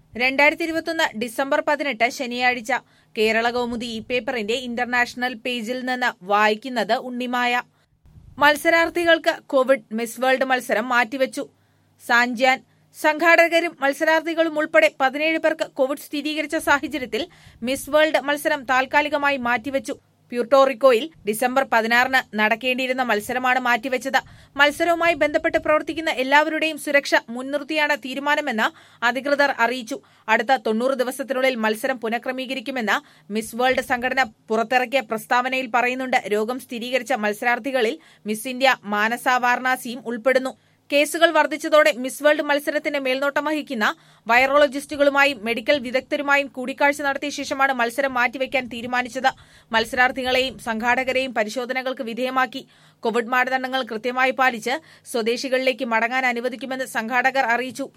രണ്ടായിരത്തി ഇരുപത്തൊന്ന് ഡിസംബർ പതിനെട്ട് ശനിയാഴ്ച കേരള കൗമുദി ഈ പേപ്പറിന്റെ ഇന്റർനാഷണൽ പേജിൽ നിന്ന് വായിക്കുന്നത് ഉണ്ണിമായ മത്സരാർത്ഥികൾക്ക് കോവിഡ് മിസ് വേൾഡ് മത്സരം മാറ്റിവെച്ചു സാൻജ്യാൻ സംഘാടകരും മത്സരാർത്ഥികളും ഉൾപ്പെടെ പതിനേഴ് പേർക്ക് കോവിഡ് സ്ഥിരീകരിച്ച സാഹചര്യത്തിൽ മിസ് വേൾഡ് മത്സരം താൽക്കാലികമായി മാറ്റിവെച്ചു പ്യൂർട്ടോറിക്കോയിൽ ഡിസംബർ പതിനാറിന് നടക്കേണ്ടിയിരുന്ന മത്സരമാണ് മാറ്റിവെച്ചത് മത്സരവുമായി ബന്ധപ്പെട്ട് പ്രവർത്തിക്കുന്ന എല്ലാവരുടെയും സുരക്ഷ മുൻനിർത്തിയാണ് തീരുമാനമെന്ന് അധികൃതർ അറിയിച്ചു അടുത്ത തൊണ്ണൂറ് ദിവസത്തിനുള്ളിൽ മത്സരം പുനഃക്രമീകരിക്കുമെന്ന് മിസ് വേൾഡ് സംഘടന പുറത്തിറക്കിയ പ്രസ്താവനയിൽ പറയുന്നുണ്ട് രോഗം സ്ഥിരീകരിച്ച മത്സരാർത്ഥികളിൽ മിസ് ഇന്ത്യ മാനസ വാരണാസിയും ഉൾപ്പെടുന്നു കേസുകൾ വർദ്ധിച്ചതോടെ മിസ് വേൾഡ് മത്സരത്തിന് മേൽനോട്ടം വഹിക്കുന്ന വൈറോളജിസ്റ്റുകളുമായും മെഡിക്കൽ വിദഗ്ധരുമായും കൂടിക്കാഴ്ച നടത്തിയ ശേഷമാണ് മത്സരം മാറ്റിവെക്കാൻ തീരുമാനിച്ചത് മത്സരാർത്ഥികളെയും സംഘാടകരെയും പരിശോധനകൾക്ക് വിധേയമാക്കി കോവിഡ് മാനദണ്ഡങ്ങൾ കൃത്യമായി പാലിച്ച് സ്വദേശികളിലേക്ക് മടങ്ങാൻ അനുവദിക്കുമെന്ന് സംഘാടകർ അറിയിച്ചു